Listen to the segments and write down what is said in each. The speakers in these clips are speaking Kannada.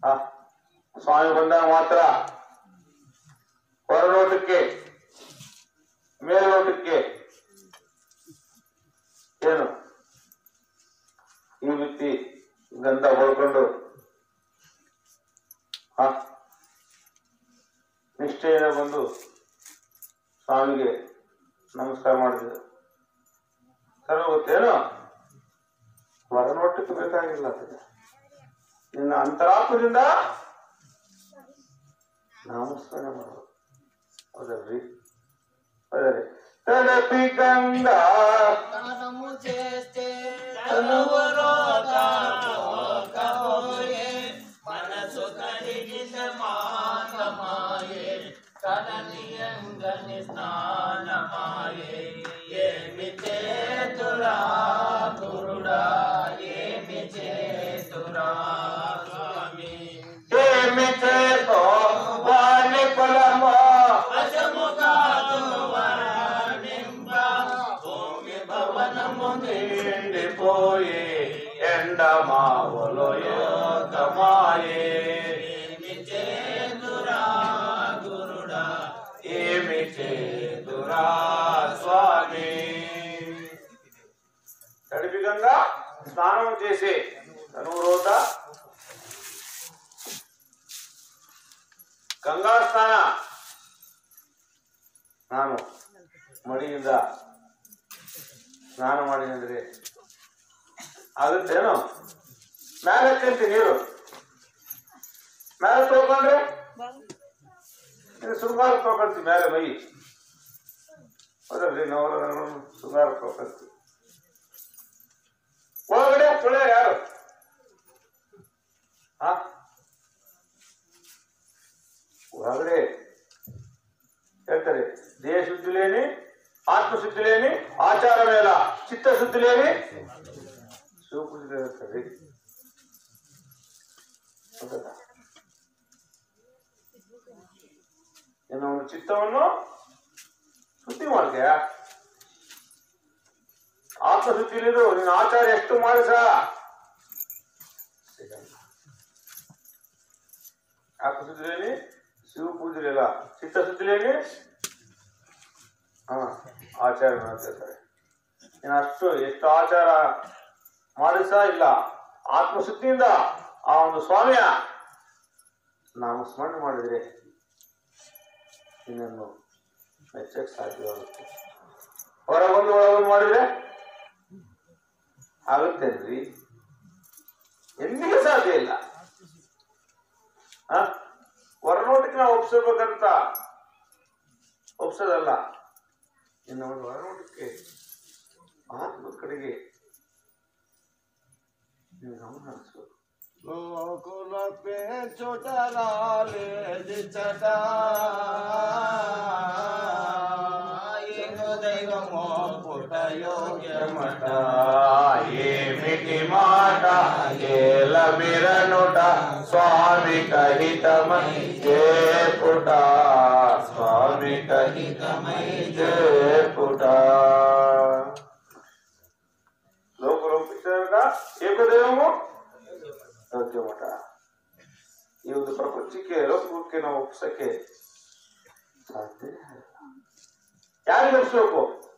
ಆ, ಸ್ವಾಮಿ ಬಂದಾಗ ಮಾತ್ರ ಹೊರನೋಟಕ್ಕೆ ಮೇಲ್ನೋಟಕ್ಕೆ ಏನು ಈ ವ್ಯಕ್ತಿ ಗಂಧ ಬಳ್ಕೊಂಡು ಆ, ನಿಷ್ಠೆಯಿಂದ ಬಂದು ಸ್ವಾಮಿಗೆ ನಮಸ್ಕಾರ ಮಾಡಿದ್ರು ಸರ್ ಗೊತ್ತೇನು ಹೊರನೋಟಕ್ಕೆ ಬೇಕಾಗಿಲ್ಲ ಅದಕ್ಕೆ ನಿನ್ನ ಅಂತರಾತ್ಮದಿಂದ ನಾಮಸ್ಮರಣೆ ಮಾಡೋದು ಹೌದಲ್ರಿ ಹೌದಲ್ರಿ ತಡಪಿ ಗಂಗ తనము చేస్తే తనువు రోగ పోయే మనసు కడిగిన మానమాయే కననీయంగని స్నానమాయే ఏమి చేతురా గురుడా ఏమి చేతురా స్వామి ఏమి చేతో వాణి కులమో వశముగాదు వరానింబ భూమి భవనము నిండిపోయి ఎండ మావులో యోగమాయే ఏమి చేతురా గురుడా ఏమి చేదురా స్వామి తడిపి గంగా స్నానం చేసి తనువు రోత ಗಂಗಾ ಸ್ನಾನ ನಾನು ಮಡಿಯಿಂದ ಸ್ನಾನ ಮಾಡಿದ್ರೆ ಆಗುತ್ತೇನೋ ಮೇಲಕ್ಕಂತಿ ನೀರು ಮೇಲೆ ತೊಳ್ಕೊಂಡ್ರೆ ಇದು ಶೃಂಗಾರ ತೊಳ್ಕೊಳ್ತೀವಿ ಮೇಲೆ ಮೈ ಹೌದಲ್ರಿ ನಾವು ಶೃಂಗಾರ ತೊಳ್ಕೊಳ್ತೀವಿ ಒಳಗಡೆ ತೊಳೆಯ ಯಾರು ಹಾ ಒಳಗಡೆ ಹೇಳ್ತಾರೆ ದೇಹ ಶುದ್ಧಿ లేని ఆత్మశుద్ధి లేని ఆచారం ఎలా చిత్తశుద్ధి లేని శివపూజ ಹೇಳ್ತಾರೆ ಹೌದಲ್ಲ? ಏನು ಅವನ ಚಿತ್ತವನ್ನು ಶುದ್ಧಿ ಮಾಡ್ತೀಯ ಆತ್ಮಶುದ್ಧಿ ಇಲ್ಲಿದು ನಿನ್ನ ಆಚಾರ ಎಷ್ಟು ಮಾಡಿಸ ಆತ್ಮಶುದ್ಧಿ లేని ಶಿವ ಪೂಜೆ ಇಲ್ಲ ಚಿತ್ತಶುದ್ಧಿ లేని ಹಾ ಆಚಾರ ಮಾಡ್ತಿರ್ತಾರೆ ಇನ್ನು ಅಷ್ಟು ಎಷ್ಟು ಆಚಾರ ಮಾಡಿಸ ಇಲ್ಲ ಆತ್ಮಶುದ್ಧಿಯಿಂದ ಆ ಒಂದು ಸ್ವಾಮಿಯ ನಾಮಸ್ಮರಣೆ ಮಾಡಿದ್ರೆ ನಿನ್ನನ್ನು ಮೆಚ್ಚಕ್ಕೆ ಸಾಧ್ಯವಾಗುತ್ತೆ ಹೊರಗೊಂದು ಒಳಗೊಂದು ಮಾಡಿದ್ರೆ ಆಗುತ್ತೇನ್ರಿ ಎಂದಿಗೂ ಸಾಧ್ಯ ಇಲ್ಲ ಆ? ಹೊರನೋಟಕ್ಕೆ ನಾವು ಒಪ್ಸಬೇಕಂತ ಒಪ್ಸೋದಲ್ಲ ಇನ್ನು ಒಂದು ಹೊರನೋಟಕ್ಕೆ ಆತ್ಮ ಕಡೆಗೆ ನೀವು ಗಮನ ಹರಿಸ್ಬೇಕು లోకుల పేచుటరాలే దిచట దైవమో పుట యోగ్యమట ఏమిటి మాట ఏల బిరనుట స్వామి కహితమై చేపుట స్వామి కహితమై చేపుట లోకలు ಒಪ್ಪಿಸಿದಾಗ ಏಕದೇವము ಯೋಗ್ಯಮಠ ಈ ಒಂದು ಪ್ರಪಂಚಕ್ಕೆ ಲೋಕಕ್ಕೆ ನಾವು ಒಪ್ಸಕ್ಕೆ ಸಾಧ್ಯ ಯಾರಿಗೆ ಒಪ್ಸ್ಬೇಕು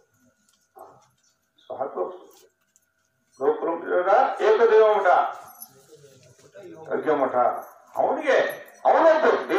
ಸ್ವಾಮಿ ಒಪ್ಸ್ಬೇಕು ಲೋಕರೂಪಿದಾಗ ಏಕದೇವ ಮಠ ಯೋಗ್ಯ ಮಠ ಅವನಿಗೆ ಅವನೊಬ್ಬ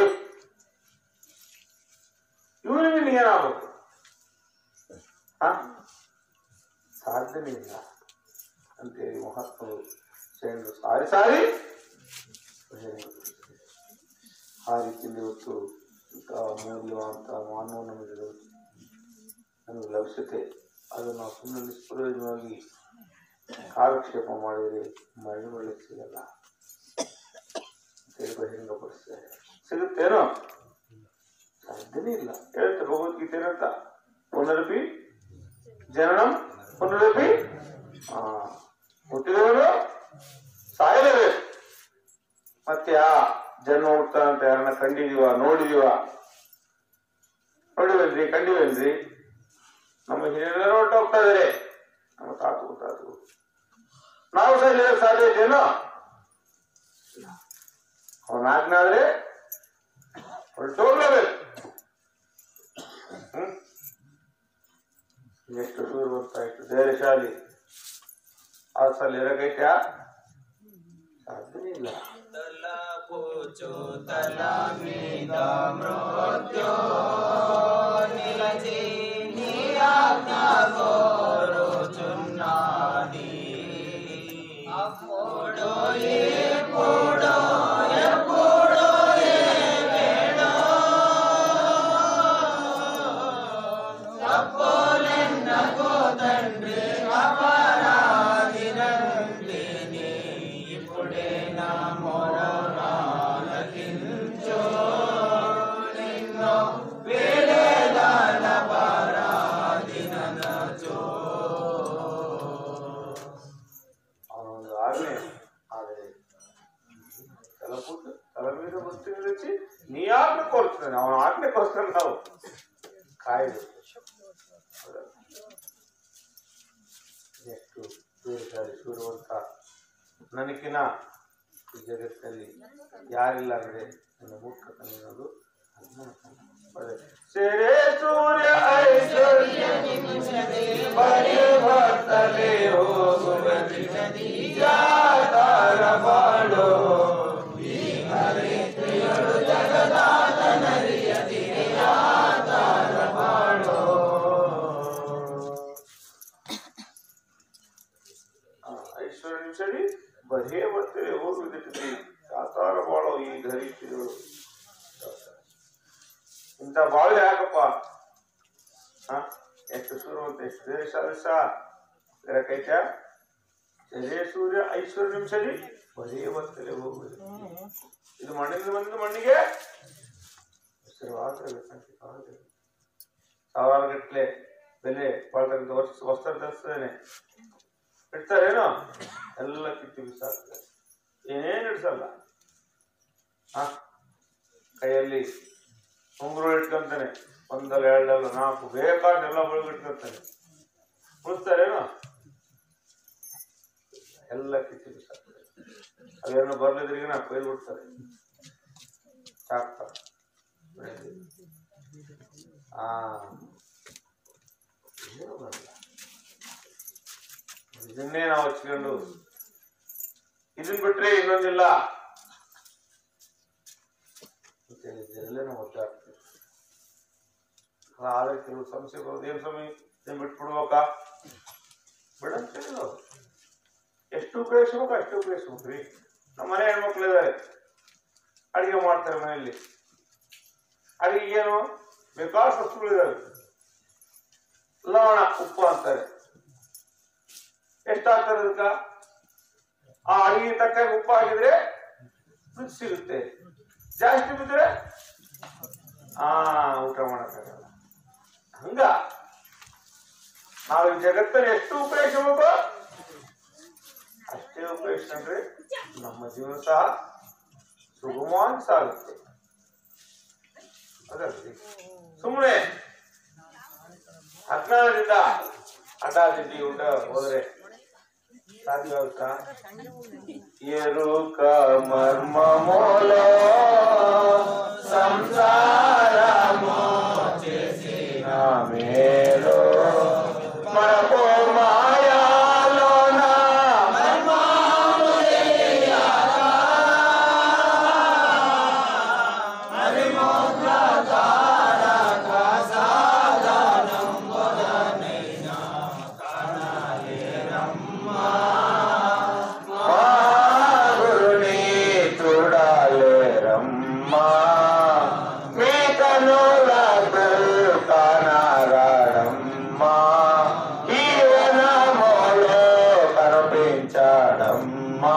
ಇವನಿಗೆ ನೀನಾಗಬೇಕು ಹ ಸಾಧ್ಯನೇ ಇಲ್ಲ ಅಂತೇಳಿ ಮಹಾತ್ಮರು ಶರಣರು ಸಾರಿ ಸಾರಿ ಭಜನೆಗಳು ಆ ರೀತಿಯಲ್ಲಿ ಇವತ್ತು ಇಂಥ ಅಮೂಲ್ಯವಂತ ಮಾನವ ನಮಗೆ ನಮಗೆ ಲಭಿಸುತ್ತೆ ಅದನ್ನು ನಾವು ಸುಮ್ಮನೆ ನಿಷ್ಪ್ರಯೋಜನವಾಗಿ ಕಾಲಕ್ಷೇಪ ಮಾಡಿದರೆ ಮರಳಿ ಸಿಗಲ್ಲ ಅಂತೇಳಿ ಬಹಿರಂಗಪಡಿಸ್ತಾರೆ ಸಿಗುತ್ತೇನೋ ಸಾಧ್ಯನೇ ಇಲ್ಲ ಹೇಳ್ತಾರೆ ಭಗವದ್ಗೀತೆ ಏನಂತ ಪುನರಪಿ ಜನನಂ ಪುನರಪಿ ಆ ಹುಟ್ಟಿದವನು ಸಾಯಲೇಬೇಕು ಮತ್ತೆ ಆ ಜನ್ಮ ಹುಡ್ತಾನ ಅಂತ ಯಾರನ್ನ ಕಂಡಿದೀವ ನೋಡಿದೀವ ನೋಡಿವಲ್ರಿ ಕಂಡಿವಲ್ರಿ ನಮ್ಮ ಹಿರಿಯರೆಲ್ಲ ಹೊರಟೋಗ್ತಾ ಇದಾರೆ ನಮ್ಮ ತಾತು ತಾತು ನಾವು ಸಹ ಸಾಧ್ಯ ಇದೆಯೇನೋ ಅವನ ಆಜ್ಞೆ ಆದ್ರೆ ಹೊರಟೋಗ್ಲೇಬೇಕು ಹ್ಮ್ ಎಷ್ಟು ಸೂರ್ಯವಂತ ಎಷ್ಟು ಧೈರ್ಯಶಾಲಿ ಆ ಸಲ ಇರಕೈತ್ಯಾ ಸಾಧ್ಯನೇ ಇಲ್ಲ ತಲ ಪೂಚು ತಲ ಮೀದ ಮೃತ್ಯು ನಿಲಜಿ ನಿಯಾಜ್ಞ కోరుచున్నాది అప్పుడు ఎప్పుడు ఎప్పుడు ఏవేడో తప్పులెన్నకో తండ్రి అపరాధినంటిని ఇప్పుడే నా మొరనాలకించు నిన్ను వేలేదాన పరాధినచో ಅವನ ಒಂದು ಆಜ್ಞೆ ಆದರೆ ತಲಪುಟ್ಟು ತಲೆ మీద ಬುತ್ತಿ ನಿಲ್ಲಿಸಿ ನೀ ಆಜ್ಞೆ ಕೊಡ್ತಾನೆ ಅವನ ಆಜ್ಞೆ ಕೊಡ್ತಾನೆ ನಾವು ಕಾಯ್ಬೇಕು ಹೌದಾ? ಎಷ್ಟು ಧೈರ್ಯಶಾಲಿ ಸೂರ್ಯವಂತ ನನಗಿನ ಈ ಜಗತ್ತಲ್ಲಿ ಯಾರಿಲ್ಲ ಅಂದ್ರೆ ನನ್ನ ಮೂರ್ಖತನದು ಸೆರೆ ಸೂರ್ಯ ಐಶ್ವರ್ಯ ಪರಿವರ್ತನೆ ಹೋಗುವದಿ ಯಾತಾರ ಬಾಳೋ ಆ, ಐಶ್ವರ್ಯ ನಿಮಿಷದಿ ಬರೇ ಬರ್ತೇವೆ ಹೋಗುವುದಕ್ಕೆ ಯಾತಾರ ಬಾಳೋ ಈ ಧರಿಸಿಗಳು ಇಂಥ ಬಾಳು ಯಾಕಪ್ಪ ಹ? ಎಷ್ಟು ಸೂರ್ಯವಂತ ಎಷ್ಟು ಧೈರ್ಯಶಾಲಿ ಸಹ ಕೈತ ಎದೆ ಸೂರ್ಯ ಐಶ್ವರ್ಯ ನಿಮಿಷದಿ ಬರೇ ಬರ್ತಲೇ ಹೋಗುವುದು ಇದು ಮಣ್ಣಿನಿಂದ ಬಂದು ಮಣ್ಣಿಗೆ ಹೆಸರುವಾದ್ರೆ ಸಾವಿರಾರು ಗಟ್ಟಲೆ ಬೆಲೆ ಬಾಳ್ತಕ್ಕಂಥ ವರ್ಷ ವಸ್ತ್ರ ಧರಿಸ್ತೇನೆ ಇಡ್ತಾರೇನೋ ಎಲ್ಲ ಕಿತ್ತಿ ಬಿಸಾಕ್ತಾರೆ ಏನೇನು ಇಡ್ಸಲ್ಲ ಹ ಕೈಯಲ್ಲಿ ಉಂಗುರು ಇಟ್ಕೊಂತಾನೆ ಒಂದಲ್ಲ ಎರಡಲ್ಲ ನಾಲ್ಕು ಬೇಕಾದೆಲ್ಲ ಬೆಳಗ್ಗೆ ಇಟ್ಕೊಂತಾನೆ ಉಳಿಸ್ತಾರೇನೋ ಎಲ್ಲ ಕಿತ್ತಿ ಬಿಸಾಕ್ತಾರೆ ಅದೇನೋ ಬರ್ಲಿದ್ರಿಗೆ ನಾ ಕೊಯ್ದು ಬಿಡ್ತಾರೆ ಸಾಕ್ತಾರೆ ಆ ಏನೂ ಬರಲ್ಲ ಇದನ್ನೇ ನಾವು ಹಚ್ಕೊಂಡು ಇದನ್ ಬಿಟ್ರೆ ಇನ್ನೊಂದಿಲ್ಲ ಮತ್ತೆ ಇದೆಲ್ಲ ನಾವು ಒದ್ದಾಡ್ತೀವಿ ಆದ್ರೆ ಕೆಲವು ಸಮಸ್ಯೆ ಬರೋದು ಏನ್ ಸ್ವಾಮಿ ಇದನ್ನ ಬಿಟ್ಬಿಡ್ಬೇಕಾ ಬಿಡಂತೇಳಿ ನಾವು ಎಷ್ಟು ಉಪಯೋಗಿಸ್ಬೇಕು ಅಷ್ಟು ಉಪಯೋಗಿಸ್ಬೇಕ್ರಿ ನಮ್ಮ ಮನೆ ಹೆಣ್ಮಕ್ಳು ಇದ್ದಾರೆ ಅಡಿಗೆ ಮಾಡ್ತಾರೆ ಮನೆಯಲ್ಲಿ ಅಡಿಗೆ ಏನು ಬೇಕಾದಷ್ಟು ವಸ್ತುಗಳಿದಾವೆ ಲವಣ ಉಪ್ಪು ಅಂತಾರೆ ಎಷ್ಟಾಗ್ತದೆ ಅದಕ್ಕ ಆ ಅಡಿಗೆ ತಕ್ಕ ಉಪ್ಪು ಹಾಕಿದ್ರೆ ರುಚಿ ಸಿಗುತ್ತೆ ಜಾಸ್ತಿ ಬಿದ್ದರೆ ಆ ಊಟ ಮಾಡಕ್ಕಾಗಲ್ಲ ಹಂಗ ನಾವು ಈ ಜಗತ್ತಲ್ಲಿ ಎಷ್ಟು ಉಪಯೋಗಿಸಬೇಕು ಅಷ್ಟೇ ಉಪಯೋಗಿಸ್ಕೊಂಡ್ರೆ ನಮ್ಮ ಜೀವನ ಸಹ ಸುಗಮವಾಗಿ ಸಾಗುತ್ತೆ ಅದಲ್ರಿ ಸುಮ್ಮನೆ ಅಜ್ಞಾನದಿಂದ ಅಡ್ಡಾದಿಡ್ಡಿ ಉಂಡ ಹೋದ್ರೆ ಸಾಧ್ಯವಾಗುತ್ತಾ ಎರುಕ ಮರ್ಮ ಮೂಲ ಸಂಸಾರ ಮೋಚಿಸಿನ ಮೇಲು ಮರಪೋ ಮಾಯಾಲೋನ గురుని చూడాలే రమ్మా మీ కనుల కానారాడమ్మా ఈవనములో కనిపించాడమ్మా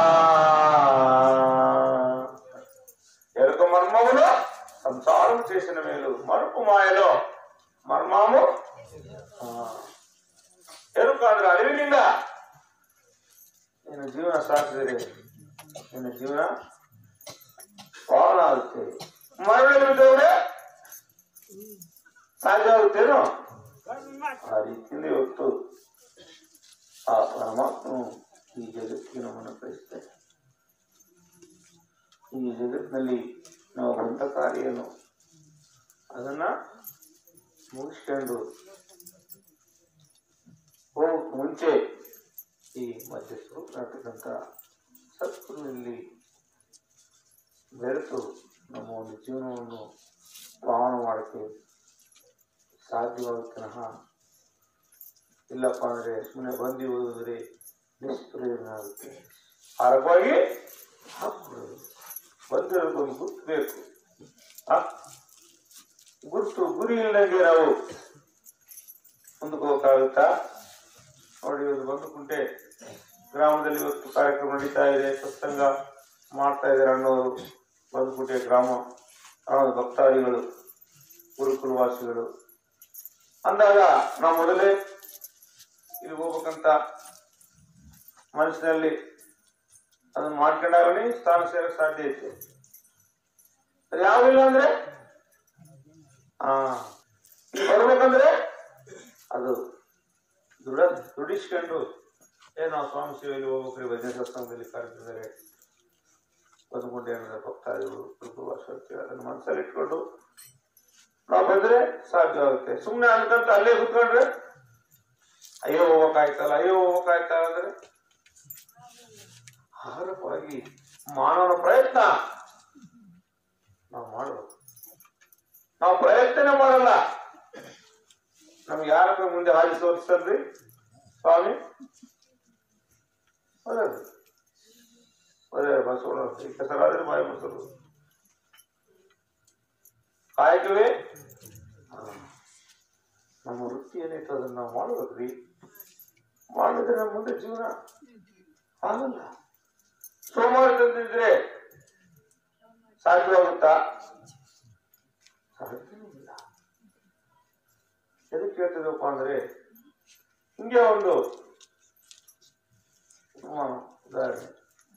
ఎరుక మర్మములో సంసారం చేసిన మేలు మరుపు మాయలో మర్మము ఆ, ಎರುಕ ಅಂದ್ರೆ ಅರಿವಿನಿಂದ ನಿನ್ನ ಜೀವನ ಸಾಕಿದರೆ ನಿನ್ನ ಜೀವನ ಪಾವನ ಆಗುತ್ತೆ ಮರಣ ಬಿದ್ದವ್ರೆ ಸಾಧ್ಯ ಆಗುತ್ತೇನೋ ಆ ರೀತಿಯಿಂದ ಇವತ್ತು ಆ ಪರಮಾತ್ಮನು ಈ ಜಗತ್ತಿಗೆ ನಮ್ಮನ್ನು ಕಳಿಸ್ತಾರೆ ಈ ಜಗತ್ತಿನಲ್ಲಿ ನಾವು ಬಂದ ಕಾರ್ಯ ಏನು ಅದನ್ನ ಮುಗಿಸ್ಕೊಂಡು ಹೋಗಕ್ಕೆ ಮುಂಚೆ ಈ ಮಧ್ಯ ಸ್ವರೂಪನಾಗ್ತಕ್ಕಂಥ ಸತ್ವದಲ್ಲಿ ಬೆರೆತು ನಮ್ಮ ಒಂದು ಜೀವನವನ್ನು ಪಾವನ ಮಾಡೋಕ್ಕೆ ಸಾಧ್ಯವಾಗುತ್ತನಹ ಇಲ್ಲಪ್ಪ ಅಂದರೆ ಸುಮ್ಮನೆ ಬಂದು ಓದಿದ್ರೆ ನಿಷ್ಪ್ರಯೋಜನ ಆಗುತ್ತೆ ಆರವಾಗಿ ಹಾಕ್ಬಿಡೋದು ಬಂದಿರೋದೊಂದು ಗುರ್ತು ಬೇಕು ಆ ಗುರ್ತು ಗುರಿ ಇಲ್ಲದಂಗೆ ನಾವು ಮುಂದಕ್ಕೆ ಹೋಗಕ್ಕಾಗುತ್ತಾ ನೋಡಿ ಇವತ್ತು ಬಂದು ಕುಂಟೆ ಗ್ರಾಮದಲ್ಲಿ ಇವತ್ತು ಕಾರ್ಯಕ್ರಮ ನಡೀತಾ ಇದೆ ಸತ್ಸಂಗ ಮಾಡ್ತಾ ಇದ್ದಾರೆ ಅಣ್ಣವರು ಬಂದುಕುಂಟೆ ಗ್ರಾಮ ಆ, ಭಕ್ತಾದಿಗಳು ಗುರುಕುಲವಾಸಿಗಳು ಅಂದಾಗ ನಾವು ಮೊದಲೇ ಇಲ್ಲಿ ಹೋಗ್ಬೇಕಂತ ಮನಸ್ಸಿನಲ್ಲಿ ಅದನ್ನ ಮಾಡ್ಕೊಂಡಾಗನೇ ಸ್ಥಾನ ಸೇರಕ್ಕೆ ಸಾಧ್ಯ ಐತೆ ಅದು ಯಾವಿಲ್ಲ ಅಂದ್ರೆ ಆ ಇಲ್ಲಿ ಬರ್ಬೇಕಂದ್ರೆ ಅದು ದೃಢ ದುಡಿಸ್ಕೊಂಡು ಏ ನಾವು ಸ್ವಾಮಿ ಸೇವೆಯಲ್ಲಿ ಹೋಗ್ಬೇಕ್ರಿ ಭಜನೆ ಸತ್ಸಂಗದಲ್ಲಿ ಕಾರ್ಯಕ್ರಮದಲ್ಲಿ ಬಂದ್ಕೊಂಡು ಏನಾದ್ರೆ ಭಕ್ತಾದಿಗಳು ಕುರುಕುವಾಸ ಅದನ್ನ ಮನಸ್ಸಲ್ಲಿ ಇಟ್ಕೊಂಡು ನಾವು ಬಂದ್ರೆ ಸಾಧ್ಯವಾಗುತ್ತೆ ಸುಮ್ಮನೆ ಅನ್ಕಂತ ಅಲ್ಲೇ ಕುತ್ಕೊಂಡ್ರೆ ಅಯ್ಯೋ ಹೋಗ್ಬೇಕಾಯ್ತಲ್ಲ ಅಯ್ಯೋ ಹೋಗ್ಬೇಕಾಯ್ತಲ್ಲ ಅಂದ್ರೆ ಆಹಾರವಾಗಿ ಮಾನವನ ಪ್ರಯತ್ನ ನಾವು ಮಾಡಬೇಕು ನಾವು ಪ್ರಯತ್ನ ಮಾಡಲ್ಲ ನಮ್ಗೆ ಯಾರ ಮುಂದೆ ಹಾದಿ ತೋರಿಸ್ತಲ್ರಿ ಸ್ವಾಮಿ ಒಳ್ಳೆಯದು ಒಳ್ಳೆ ಬಸವಣ್ಣ ಈ ಕೆಸರಾದ್ರೆ ಬಾಯಿ ಬಸರು ಕಾಯಕವೇ ಹಾ. ನಮ್ಮ ವೃತ್ತಿ ಏನೈತೆ ಅದನ್ನ ನಾವು ಮಾಡ್ಬೇಕ್ರಿ ಮಾಡಿದ್ರೆ ನಮ್ಮ ಮುಂದೆ ಜೀವನ ಆಗಲ್ಲ ಸೋಮವಾರ ತಂದಿದ್ರೆ ಸಾಧ್ಯವಾಗುತ್ತಾ ಸಾಧ್ಯವೂ ಇಲ್ಲ ಎದಕ್ಕೆ ಹೇಳ್ತಿದ್ದಪ್ಪ ಅಂದ್ರೆ ಹಿಂಗೆ ಒಂದು ಆ, ಉದಾಹರಣೆ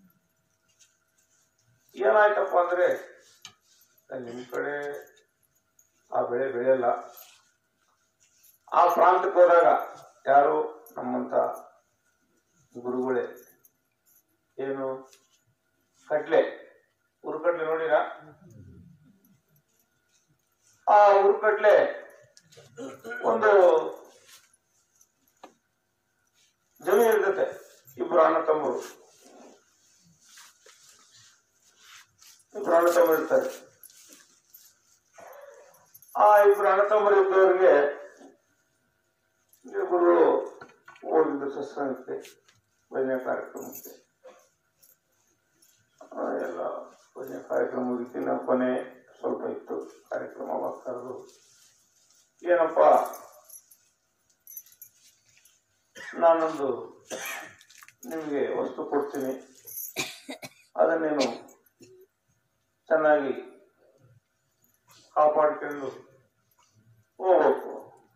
ಏನಾಯ್ತಪ್ಪ ಅಂದ್ರೆ ನಿಮ್ ಕಡೆ ಆ ಬೆಳೆ ಬೆಳೆಯಲ್ಲ ಆ ಪ್ರಾಂತಕ್ಕೆ ಹೋದಾಗ ಯಾರು ನಮ್ಮಂತ ಗುರುಗಳೇ ಏನು ಕಡ್ಲೆ ಉರುಕಡ್ಲೆ ನೋಡಿರಾ ಆ ಉರುಕಡ್ಲೆ ಒಂದು ಜಮೀನು ಇರ್ತತೆ ಇಬ್ರು ಅಣ್ಣ ತಮ್ಮರು ಇಬ್ರು ಅಣ್ಣ ತಮ್ಮರು ಇರ್ತಾರೆ ಆ ಇಬ್ರು ಅಣ್ಣ ತಮ್ಮರು ಇದ್ದವರಿಗೆ ಗುರು ಹೋಗಿದ್ದು ಸತ್ಸಂಗಕ್ಕೆ ಭಜನೆ ಕಾರ್ಯಕ್ರಮಕ್ಕೆ ಆ, ಎಲ್ಲ ಭಜನೆ ಕಾರ್ಯಕ್ರಮ ಮುಗಿತಿನ ಕೊನೆ ಸ್ವಲ್ಪ ಇತ್ತು ಕಾರ್ಯಕ್ರಮ ಅವಾಗ ಕರೆದು ಏನಪ್ಪ ನಾನೊಂದು ನಿಮಗೆ ವಸ್ತು ಕೊಡ್ತೀನಿ ಅದನ್ನೇನು ಚೆನ್ನಾಗಿ ಕಾಪಾಡ್ಕೊಂಡು ಹೋಗ್ಬೇಕು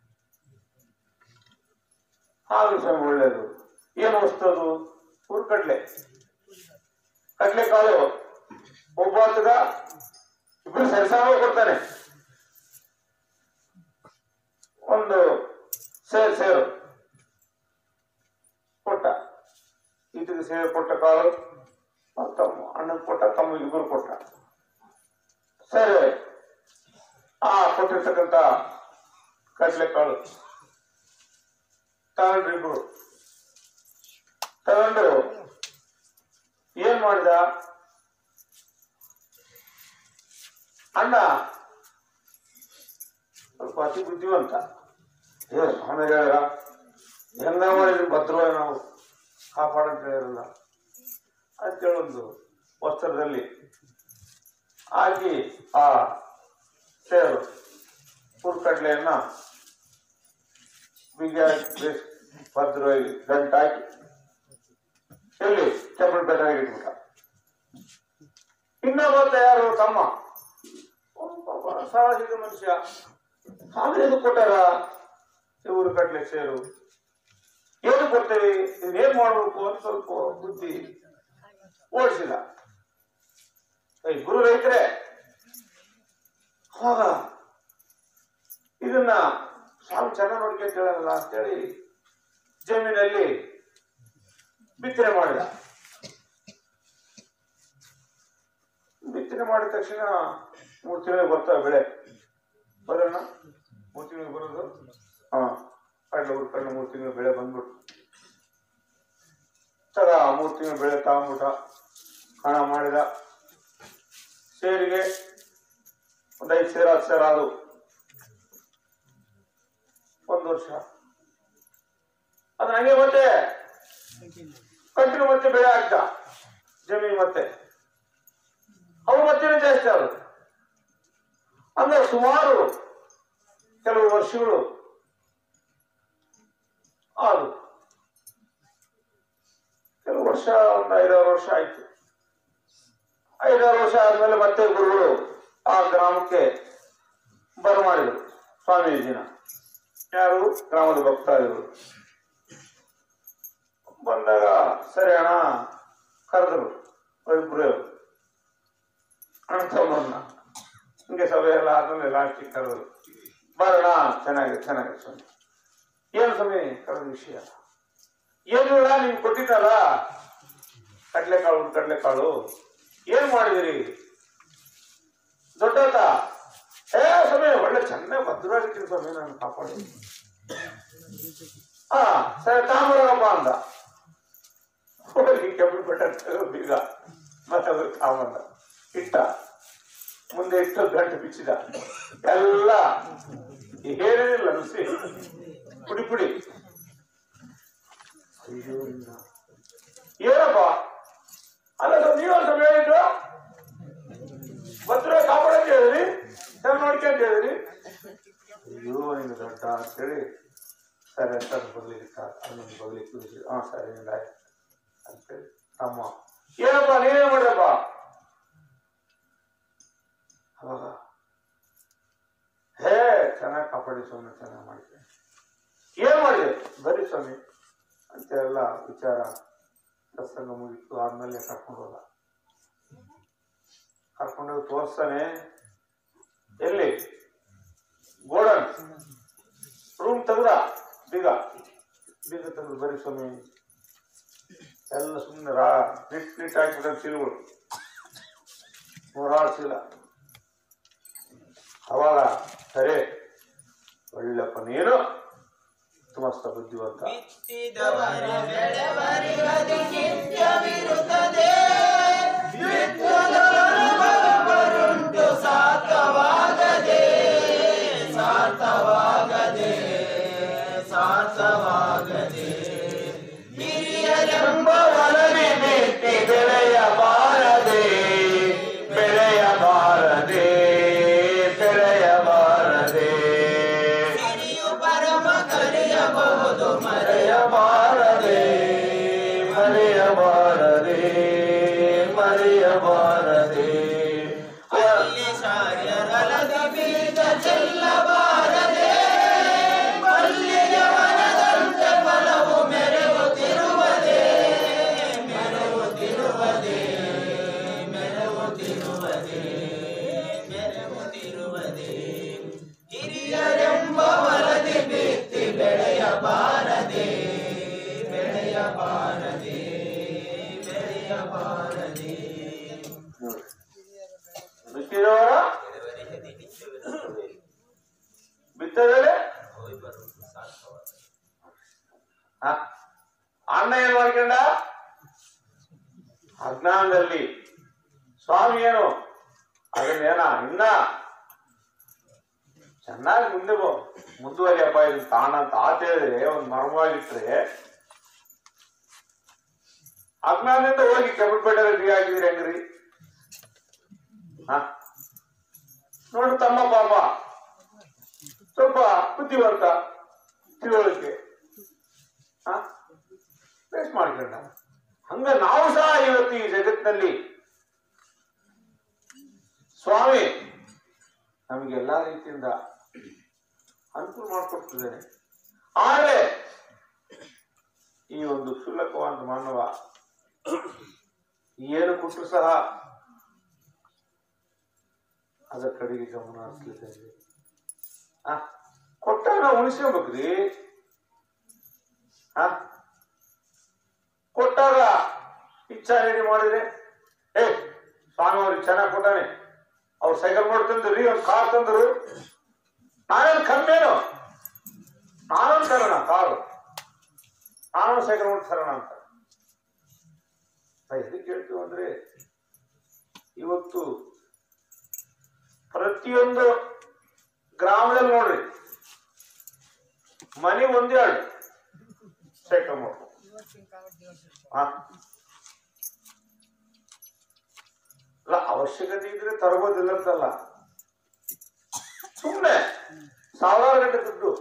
ಹಾಲು ಸ್ವಾಮಿ ಒಳ್ಳೇದು ಏನು ವಸ್ತು ಅದು ಹುರ್ಕಡ್ಲೆ ಕಡ್ಲೆಕಾಳು ಒಬ್ಬ ಆತಗ ಇಬ್ರು ಸರಸಾಮ ಕೊಡ್ತಾನೆ ಒಂದು ಸೇರು ಸೇರು ಕೊಟ್ಟ ಈತಗೆ ಸೇರು ಕೊಟ್ಟ ಕಾಳು ಅವ್ನ್ ತಮ್ಮ ಅಣ್ಣನ್ ಕೊಟ್ಟ ತಮ್ಮ ಇಬ್ಬರು ಕೊಟ್ಟ ಸರಿ ಆ ಕೊಟ್ಟಿರ್ತಕ್ಕಂಥ ಕಡ್ಲೆಕಾಳು ತಗೊಂಡ್ರು ಇಬ್ರು ತಗೊಂಡು ಏನ್ ಮಾಡಿದ ಅಣ್ಣ ಸ್ವಲ್ಪ ಅತಿ ಬುದ್ಧಿವಂತ ಏ ಸ್ವಾಮಿ ಹೇಳ್ರ ಹೆಂಗ ಮಾಡಿದ್ರಿ ಭದ್ರವ ನಾವು ಕಾಪಾಡಂತ ಹೇಳಿರಲ್ಲ ಅಂತೇಳಿ ಒಂದು ವಸ್ತ್ರದಲ್ಲಿ ಹಾಕಿ ಆ ಸೇರು ಹುರ್ಕಡ್ಲೆಯನ್ನ ಬಿಗಿಯಾಗಿ ಭದ್ರವಾಗಿ ಗಂಟಾಕಿ ಎಲ್ಲಿ ಚಪ್ಪಲ್ ಬೇಕಾಗಿ ಇಟ್ಬಿಟ್ಟ ಇನ್ನೊಬ್ಬ ಯಾರು ತಮ್ಮ ಅವ್ನು ಪಾಪ ಸಾಹಸಿಕ ಮನುಷ್ಯ ಆದ್ರೆ ಇದು ಕೊಟ್ಟಾರ ಇವರು ಕಟ್ಲೆ ಸೇರು ಏನು ಕೊಡ್ತೇವೆ ಇದನ್ನೇನ್ ಮಾಡ್ಬೇಕು ಅಂತ ಸ್ವಲ್ಪ ಬುದ್ಧಿ ಓಡಿಸಿಲ್ಲ ಏ ಗುರು ರೈತರೇ ಆಗ ಇದನ್ನ ಸ್ವಾಮಿ ಚೆನ್ನಾಗಿ ನೋಡ್ಕೊಂತ ಹೇಳಲ್ಲ ಅಂತೇಳಿ ಜಮೀನಲ್ಲಿ ಬಿತ್ತನೆ ಮಾಡಿದ ಬಿತ್ತನೆ ಮಾಡಿದ ತಕ್ಷಣ ಮೂರು ತಿಂಗಳಿಗೆ ಬರ್ತವೆ ಬೆಳೆ ಬರೋಣ ಮೂರು ತಿಂಗಳಿಗೆ ಬರೋದು ಹಾ ಕಡಲೆ ಹುಡ್ಕೊಂಡು ಮೂರು ತಿಂಗಳು ಬೆಳೆ ಬಂದ್ಬಿಟ್ಟು ಸರ ಮೂರು ತಿಂಗಳು ಬೆಳೆ ತಗೊಂಬಿಟ್ಟ ಹಣ ಮಾಡಿದ ಸೇರಿಗೆ ಒಂದು ಐದು ಸೇರ ಹತ್ತು ಸೇರ ಅದು ಒಂದು ವರ್ಷ ಅದು ಹಂಗೆ ಮತ್ತೆ ಕಂಟಿನ್ಯೂ ಮತ್ತೆ ಬೆಳೆ ಆಗ್ತಾ ಜಮೀನು ಮತ್ತೆ ಅವು ಮತ್ತೆ ಜಾಸ್ತಿ ಆದ್ರು ಅಂದ್ರೆ ಸುಮಾರು ಕೆಲವು ವರ್ಷಗಳು ಆದು ಕೆಲವು ವರ್ಷ ಒಂದು ಐದಾರು ವರ್ಷ ಆಯ್ತು ಐದಾರು ವರ್ಷ ಆದ್ಮೇಲೆ ಮತ್ತೆ ಗುರುಗಳು ಆ ಗ್ರಾಮಕ್ಕೆ ಬರಮಾಡಿದರು ಸ್ವಾಮೀಜಿನ ಯಾರು ಗ್ರಾಮದ ಭಕ್ತಾದಿಗಳು ಬಂದಾಗ ಸರಿ ಅಣ್ಣ ಕರೆದ್ರು ಇಬ್ರು ಅಣ್ಣ ತಮ್ಮನ್ನ ಹಿಂಗೆ ಸಭೆ ಎಲ್ಲ ಆದ್ಮೇಲೆ ಲಾಸ್ಟಿಗೆ ಕರೆದ್ರು ಬರೋಣ ಚೆನ್ನಾಗಿದೆ ಚೆನ್ನಾಗಿದೆ ಸ್ವಾಮಿ ಏನು ಸ್ವಾಮಿ ಕರೆದ ವಿಷಯ ಏನಿಲ್ಲ ನೀವು ಕೊಟ್ಟಿದ್ದಲ್ಲ ಕಡ್ಲೆಕಾಳು ಒಂದು ಕಡ್ಲೆಕಾಳು ಏನ್ ಮಾಡಿದಿರಿ ದೊಡ್ಡತ ಏ ಸ್ವಾಮಿ ಒಳ್ಳೆ ಚೆನ್ನಾಗಿ ಭದ್ರವಾಗಿದ್ದೀನಿ ಸ್ವಾಮಿ ನಾನು ಕಾಪಾಡಿ ಹಾ ಸರಿ ತಾಂಬರಪ್ಪ ಅಂದ ಹೋಗಿ ಕೆಂಪು ಬೆಟ್ಟ ಬೀಗ ಮತ್ತೆ ಅದ್ರ ತಾಂಬಂದ ಇಟ್ಟ ಮುಂದೆ ಇಟ್ಟು ಗಂಟು ಬಿಚ್ಚಿದ ಎಲ್ಲ ಏನಿಲ್ಲ ನುಸಿ ಪುಡಿ ಪುಡಿ ಅಯ್ಯೋ ನಿನ್ನ. ಏನಪ್ಪ ಅಲ್ಲ ಸರ್ ನೀವು ಸ್ವಲ್ಪ ಹೇಳಿದ್ರು ಭದ್ರ ಕಾಪಾಡಕ್ಕೆ ಹೇಳಿದ್ರಿ ಸರ್ ನೋಡ್ಕೊಂತ ಹೇಳಿದ್ರಿ ಅಯ್ಯೋ ನಿನ್ನ ದೊಡ್ಡ ಅಂತೇಳಿ ಸರಿ ಅಂತ ಬಗ್ಲಿಕ್ಕೆ ಅದನ್ನು ಬಗ್ಲಿಕ್ಕೆ ಕುದಿಸಿ ಹಾ ಸರಿ ನಿಂದ ಆಯ್ತು ಅಂತೇಳಿ ತಮ್ಮ ಏನಪ್ಪ ನೀನೇ ಮಾಡ್ರಪ್ಪ ಅವಾಗ ಹೇ ಚೆನ್ನಾಗಿ ಕಾಪಾಡಿ ಸ್ವಾಮಿ ಚೆನ್ನಾಗಿ ಮಾಡಿದೆ ಏನ್ ಮಾಡಿದೆ ಬರೀ ಸ್ವಾಮಿ ಅಂತೆಲ್ಲ ವಿಚಾರ ಸತ್ಸಂಗ ಮುಗಿತು ಆದ್ಮೇಲೆ ಕರ್ಕೊಂಡು ಹೋದ ಕರ್ಕೊಂಡೋಗಿ ತೋರ್ಸ್ತಾನೆ ಎಲ್ಲಿ ಗೋಡನ್ ರೂಮ್ ತೆಗ್ದ ಬೀಗ ಬೀಗ ತೆಗೆದು ಬರೀ ಸ್ವಾಮಿ ಎಲ್ಲ ಸುಮ್ಮನೆ ರಾ ನಿಟ್ ನಿಟ್ ಹಾಕಿಬಿಟ್ಟ ಚೀಲಗಳು ನೂರಾರು ಚೀಲ ಅವಾಗ ಸರಿ ಒಳ್ಳೆಪ್ಪ ನೀನು ಮಸ್ತ ಬುದ್ಧಿವಂತ ಬಿತ್ತಿದವರ ಬೆಳೆವರಿಗದು ನಿತ್ಯವಿರುತ್ತದೆ ಬಿತ್ತುವುದುಂಟು ಸಾರ್ಥವಾಗದೆ ಸಾರ್ಥವಾಗದೆ ಸಾರ್ಥವಾಗದೆ ಹಿರಿಯರೆಂಬ ಒಲನೆ ಬಿಟ್ಟಿ ಬೆಳೆಯಬಾರದೆ ಬೆಳೆಯಬಾರದೆ ಬೆಳೆಯಬಾರದೆ ಸಿರಿಯು ಪರಮ ಕರೆಯಬಹುದು ಮರೆಯ ಮರೆಯಬಾರದೆ ಮರೆಯಬಾರದೆ ಮರೆಯಬಾರದೆ ಅಲ್ಲಿ ಶಾರ್ಯರಲದ ಬೀಜ ಚೆಲ್ಲಬಾರದೆ ಮಲ್ಲಿಗೆ ವನದಂತೆ ಫಲವು ಮೆರೆಯುತ್ತಿರುವುದೇ ಮೆರೆಯುತ್ತಿರುವುದೇ ಮೆರೆಯುತ್ತಿರುವುದೇ ಮೆರೆಯುತ್ತಿರುವುದೇ ಹಿರಿಯರೆಂಬ ವರದಿ ಬಿತ್ತಿ ಬೆಳೆಯಬಾರದೆ ಬೆಳೆಯಬಾರದೆ ಬೆಳೆಯಬಾರದೆ ಬಿತ್ತಿದವರ ಬಿತ್ತದಲ್ಲಿ ಹ? ಅಣ್ಣ ಏನ್ ಮಾಡ್ಕೊಂಡ ಅಜ್ಞಾನದಲ್ಲಿ ಸ್ವಾಮಿ ಏನು ಅದನ್ನೇನ ಇನ್ನ ಚೆನ್ನಾಗಿ ಮುಂದೆ ಬೋ ಮುಂದುವರಿಯಪ್ಪ ಇದನ್ನ ತಾಣ ಅಂತ ಆತ ಹೇಳಿದ್ರೆ ಒಂದು ಮರ್ಮವಾಗಿಟ್ರೆ ಅಜ್ಞಾನದಿಂದ ಹೋಗಿ ಕೆಂಪೇಟೆಯಲ್ಲಿ ಬೀಗ ಹಾಕಿದ್ರಿ ಹೆಂಗ್ರಿ ಹ ನೋಡು ತಮ್ಮ ಪಾಪ ಸ್ವಲ್ಪ ಬುದ್ಧಿವಂತ ತಿಳುವಳಿಕೆ ಹ ಬೇಸ್ ಮಾಡ್ಕೊಂಡ ಹಂಗ ನಾವು ಸಹ ಇವತ್ತು ಈ ಜಗತ್ತಿನಲ್ಲಿ ಸ್ವಾಮಿ ನಮಗೆ ಎಲ್ಲಾ ರೀತಿಯಿಂದ ಅನುಕೂಲ ಮಾಡಿಕೊಡ್ತಿದ್ದೇನೆ ಆದರೆ ಈ ಒಂದು ಕ್ಷುಲ್ಲಕವಾದ ಮಾನವ ಏನು ಕೊಟ್ಟರು ಸಹ ಅದರ ಕಡೆಗೆ ಗಮನ ಹರಿಸ್ಲಿಕ್ಕೆ ಆ ಕೊಟ್ಟಾಗ ಉಳಿಸ್ಕೋಬೇಕ್ರಿ ಆ ಕೊಟ್ಟಾಗ ಇಚ್ಛಾ ರೆಡಿ ಮಾಡಿದ್ರೆ ಏ ಸ್ವಾಮಿ ಅವ್ರಿಗೆ ಚೆನ್ನಾಗಿ ಕೊಟ್ಟಾನೆ ಅವ್ರು ಸೈಕಲ್ ಮಾಡಿ ತಂದ್ರಿ ಒಂದು ಕಾರ್ ತಂದ್ರು ನಾನೇನು ಕಮ್ಮಿನೋ ನಾನೊಂದು ತರೋಣ ಕಾರು ನಾನು ಸೈಕಲ್ ಮಾಡಿ ತರೋಣ ಅಂತ ನಾ ಎದಕ್ಕೆ ಹೇಳ್ತೀವಿ ಅಂದ್ರೆ ಇವತ್ತು ಪ್ರತಿಯೊಂದು ಗ್ರಾಮದಲ್ಲಿ ನೋಡ್ರಿ ಮನೆ ಒಂದೆರಡು ಸೈಕಲ್ ಮಾಡ್ಕೊ ಹಾ ಅಲ್ಲ ಅವಶ್ಯಕತೆ ಇದ್ರೆ ತರಬೋದಿಲ್ಲ ಅಂತಲ್ಲ ಸುಮ್ಮನೆ ಸಾವಿರಾರು ಗಂಟೆ ದುಡ್ಡು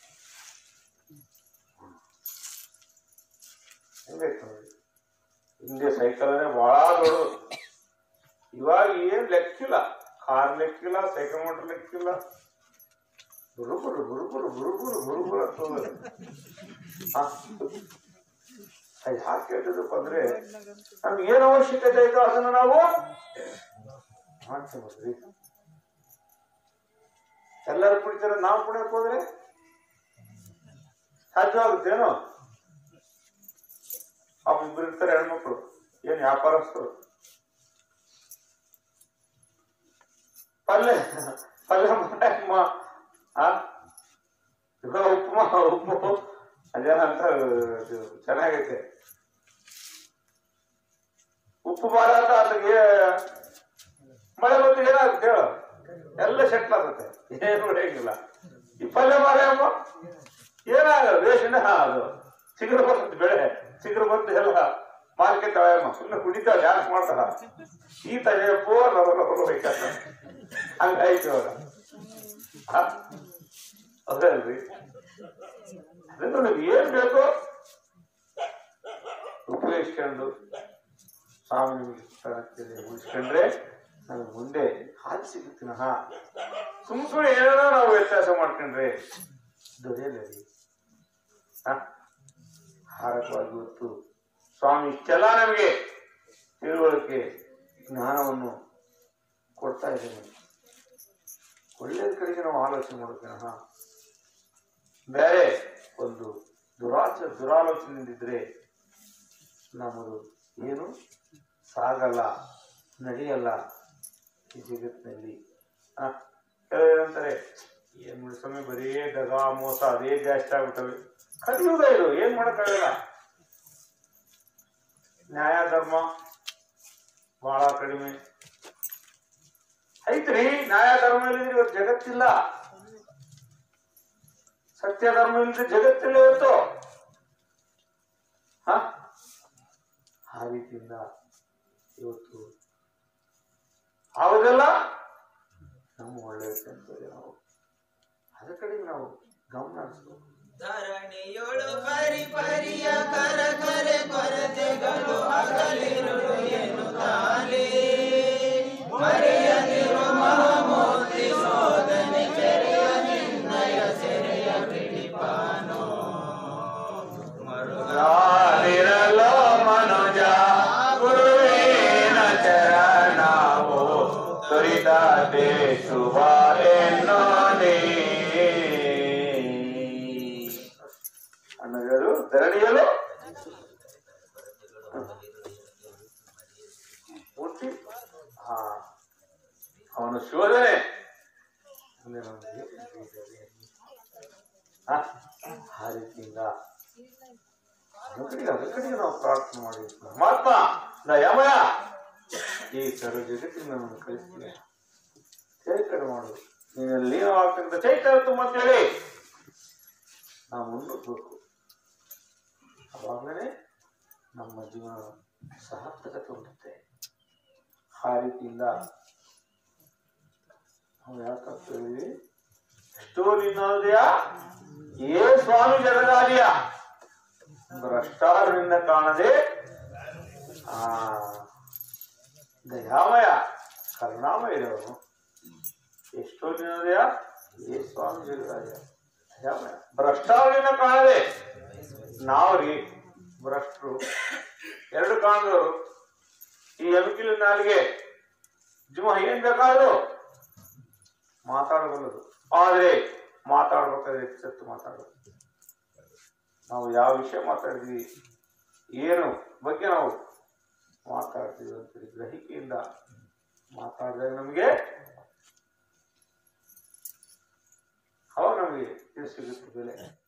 ಹೆಂಗೈತೆ ನೋಡಿ ಹಿಂದೆ ಸೈಕಲ್ ಬಹಳ ದೊಡ್ಡ ಇವಾಗ ಏನ್ ಲೆಕ್ಕಿಲ್ಲ ಕಾರ್ ಲೆಕ್ಕಿಲ್ಲ ಸೈಕಲ್ ಮೋಟರ್ ಲೆಕ್ಕಿಲ್ಲ ಬುರುಬುರು ಬುರುಬುರು ಬುರುಬುರು ಬುರುಬುರು ಅಂತ ಹೋಗೋದು. ಹಾ. ಅದು ಯಾಕೆ ಹೇಳ್ತಿದ್ದಪ್ಪ ಅಂದ್ರೆ ನಮ್ಗೆ ಏನು ಅವಶ್ಯಕತೆ ಐತೋ ಅದನ್ನ ನಾವು ಮಾಡ್ತೀವಿ ಎಲ್ಲರೂ ಕುಡಿತಾರೆ ನಾವು ಕುಡಿಯಕ್ ಹೋದ್ರೆ ಸಾಧ್ಯವಾಗುತ್ತೇನೋ ಅವ್ರು ಇಬ್ರು ಇರ್ತಾರೆ ಹೆಣ್ಮಕ್ಳು ಏನ್ ವ್ಯಾಪಾರಸ್ಥರು ಪಲ್ಯ ಪಲ್ಯ ಮಾಡಮ್ಮ ಆ ಇವಾಗ ಉಪ್ಪುಮಾ ಉಪ್ಪು ಅದೇನಂತ ಇದು ಚೆನ್ನಾಗೈತೆ ಉಪ್ಪು ಮಾರ ಅಂತ ಅಲ್ಲಿಗೆ ಮಳೆ ಬಂದು ಏನಾಗುತ್ತೆ ಹೇಳು ಎಲ್ಲ ಸೆಟ್ ಆಗುತ್ತೆ ಏನು ಹೊಡೆಯಂಗಿಲ್ಲ ಈ ಪಲ್ಯ ಮಾರ ಅಮ್ಮ ಏನಾಗಲ್ಲ ರೇಷನ್ ಅದು ಚಿಗುರು ಬರ್ತದೆ ಬೆಳೆ ಚಿಗುರು ಬಂದು ಎಲ್ಲ ಮಾರ್ಕೆಟ್ ಅಮ್ಮ ಸುಮ್ಮನೆ ಕುಡಿತಾವ ಡ್ಯಾನ್ಸ್ ಮಾಡ್ತಾರ ಈ ತಲೆಯಪ್ಪೋ ಹೋಯ್ತಾರ ಹಂಗಾಯ್ತು ಇವಾಗ ಹ? ಹೌದಲ್ರಿ ಅದನ್ನು ನೀವು ಏನ್ ಬೇಕೋ ಉಪಯೋಗಿಸ್ಕೊಂಡು ಸ್ವಾಮಿ ನಿಮ್ಗೆ ಇಷ್ಟ ಆಗ್ತದೆ ಉಳಿಸ್ಕೊಂಡ್ರೆ ನಮ್ಗೆ ಮುಂದೆ ಹಾಲು ಸಿಗುತ್ತೆ ಹಾ ಸುಮ್ ಸುಮ್ಮನೆ ಏನೇನೋ ನಾವು ವ್ಯತ್ಯಾಸ ಮಾಡ್ಕೊಂಡ್ರೆ ದೊರೆಯಲ್ಲ ರೀ ಹ? ಹಾರಕವಾಗಿ ಹೊತ್ತು ಸ್ವಾಮಿ ಇಷ್ಟೆಲ್ಲ ನಮಗೆ ತಿಳುವಳಿಕೆ ಜ್ಞಾನವನ್ನು ಕೊಡ್ತಾ ಇದ್ದೇನೆ ಒಳ್ಳೆಯ ಕಡೆಗೆ ನಾವು ಆಲೋಚನೆ ಮಾಡ್ಬೇಕಣ ಹಾ ಬೇರೆ ಒಂದು ದುರಾಚ ದುರಾಲೋಚನೆಯಿಂದಿದ್ರೆ ನಮ್ಮದು ಏನು ಸಾಗಲ್ಲ ನಡೆಯಲ್ಲ ಈ ಜಗತ್ತಿನಲ್ಲಿ ಆ, ಕೆಲವ್ರು ಏನಂತಾರೆ ಏನ್ ಮಾಡಿ ಸಮಯ ಬರೀ ದಗ ಮೋಸ ಅದೇ ಜಾಸ್ತಿ ಆಗ್ಬಿಟ್ಟವೆ ಕಲಿಯುಗ ಇದು ಏನ್ ಮಾಡಕ್ಕಾಗಲ್ಲ ನ್ಯಾಯ ಧರ್ಮ ಬಹಳ ಕಡಿಮೆ ಐತ್ರಿ ನ್ಯಾಯ ಧರ್ಮ ಇಲ್ಲದ್ರೆ ಇವತ್ತು ಜಗತ್ತಿಲ್ಲ ಸತ್ಯ ಧರ್ಮ ಇಲ್ಲದೆ ಜಗತ್ತಿಲ್ಲ ಇವತ್ತು ಹ ಆ ರೀತಿಯಿಂದ ಇವತ್ತು ಆಗುದಲ್ಲ ನಮ್ಮ ಒಳ್ಳೆಯ ಅಂತೇಳಿ ನಾವು ಅದ ಕಡೆಗೆ ನಾವು ಗಮನ ಹರಿಸ್ಬೇಕು ಧರಣಿಯೊಳು ಪರಿ ಪರಿಯ ಕರ ಕರೆ ಕೊರತೆಗಳು ಹಗಲಿರುಳು ಎನ್ನುತ್ತಾಲೆ ಮರೆಯದಿರು ಮಹಾಮೂರ್ತಿ ಶೋಧನೆ ಕೆರೆಯ ನಿನ್ನಯ ಸೆರೆಯ ಬಿಡಿಪಾನೋ ಮರುಗ ಯಾರಿರಲೋ ಮನುಜ ಗುರುವಿನ ಚರಣವು ತುರಿದತೆ ಶುಭ ಎನ್ನೋ ಅನ್ನೋದು ಧರಣಿಯಲು ಪೂರ್ತಿ ಹಾ ಅವನ ಶೋಧನೆ ಅಂದ್ರೆ ನಮ್ಗೆ ಹ? ಆ ರೀತಿಯಿಂದ ಅದ್ರ ಕಡೆಗೆ ಅದ್ರ ಕಡೆಗೆ ನಾವು ಪ್ರಾರ್ಥನೆ ಮಾಡಿ ಪರಮಾತ್ಮ ದಯಮಯ ಈ ಸರ್ವ ಜಗತ್ತಿನ ನಮ್ಮನ್ನು ಕಳಿಸ್ತೀನಿ ಚೈತನ್ಯ ಮಾಡು ನೀನು ಲೀನವಾಗ್ತಕ್ಕಂಥ ಚೈತನ್ಯ ತುಂಬ ಅಂತೇಳಿ ನಾವು ಮುನ್ನುಗ್ಗಬೇಕು ಅವಾಗಲೇ ನಮ್ಮ ಜೀವನ ಸಾರ್ಥಕತೆ ಹೊಂದುತ್ತೆ ಆ ರೀತಿಯಿಂದ ನಾವು ಯಾಕಂತ ಹೇಳಿದ್ವಿ ಎಷ್ಟೋ ನಿನ್ನೋದಯ ಏ ಸ್ವಾಮಿ ಜಗದಾದಿಯ ಭ್ರಷ್ಟಾರು ನಿನ್ನ ಕಾಣದೆ ಆ ದಯಾಮಯ ಕರುಣಾಮಯದವನು ಎಷ್ಟೋ ದಿನದಯ ಏ ಸ್ವಾಮಿ ಜಗದಾದಿಯ ದಯಾಮಯ ಭ್ರಷ್ಟಾರು ನಿನ್ನ ಕಾಣದೆ ನಾವು ರೀ ಭ್ರಷ್ಟರು ಎರಡು ಕಾಣದವರು ಈ ಎಲುಕಿಲ ನಾಲಿಗೆ ಜುಮ ಏನ್ ಬೇಕಾದ್ರು ಮಾತಾಡಬಲ್ಲದು ಆದ್ರೆ ಮಾತಾಡ್ಬೇಕಾದ್ರೆ ಎಚ್ಚೆತ್ತು ಮಾತಾಡಬೇಕು ನಾವು ಯಾವ ವಿಷಯ ಮಾತಾಡಿದ್ವಿ ಏನು ಬಗ್ಗೆ ನಾವು ಮಾತಾಡ್ತೀವಿ ಅಂತೇಳಿ ಗ್ರಹಿಕೆಯಿಂದ ಮಾತಾಡಿದಾಗ ನಮಗೆ ಅವಾಗ ನಮಗೆ ಇದು ಸಿಗುತ್ತೆ ಬೆಲೆ